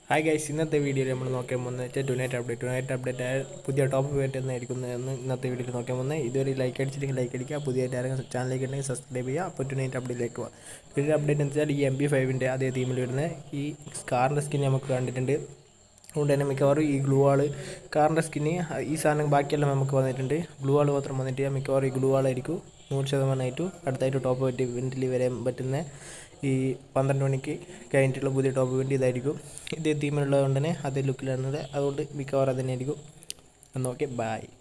hi guys ഇന്നത്തെ വീഡിയോയിൽ നമ്മൾ നോക്കാൻ പോകുന്നത് വെച്ചാൽ ടുനൈറ്റ് അപ്ഡേറ്റ് ടുനൈറ്റ് അപ്ഡേറ്റ് ആയ പുതിയ ടോപ്പ് വേറ്റ് എന്നായിരിക്കും എന്ന് ഇന്നത്തെ വീഡിയോയിൽ നോക്കാൻ പോകുന്നത് ഇതുവരെ ലൈക്ക് അടിച്ചില്ലെങ്കിൽ ലൈക്ക് അടിക്കുക പുതിയ ആരെങ്കിലും ചാനലിലേക്ക് ഉണ്ടെങ്കിൽ സബ്സ്ക്രൈബ് ചെയ്യുക അപ്പോൾ ടുനൈറ്റ് അപ്ഡേറ്റിലേക്ക് പോകാം ടുനൈറ്റ് അപ്ഡേറ്റ് എന്ന് വെച്ചാൽ ഈ എം ബി ഫൈവിൻ്റെ അതേ തീമിൽ വരുന്ന ഈ കാറിൻ്റെ സ്കിൻ നമുക്ക് കണ്ടിട്ടുണ്ട് അതുകൊണ്ട് തന്നെ മിക്കവാറും ഈ ഗ്ലൂ ആൾ കാറിൻ്റെ സ്കിന്ന് ഈ സാധനം ബാക്കിയെല്ലാം നമുക്ക് വന്നിട്ടുണ്ട് ഗ്ലൂ ആൾ മാത്രം വന്നിട്ട് മിക്കവാറും ഈ ഗ്ലൂ ആളായിരിക്കും നൂറ് ശതമാനമായിട്ടും അടുത്തായിട്ട് ടോപ്പ് പറ്റി ഇവൻറ്റിൽ വരാൻ പറ്റുന്ന ഈ പന്ത്രണ്ട് മണിക്ക് കഴിഞ്ഞിട്ടുള്ള പുതിയ ടോപ്പ് ഇവൻറ്റ് ഇതായിരിക്കും ഇതേ തീമിലുള്ളത് കൊണ്ട് തന്നെ അതേ ലുക്കിലാണ് അതുകൊണ്ട് മിക്കവാറും അത് തന്നെയായിരിക്കും എന്നാൽ ഓക്കെ ബായ്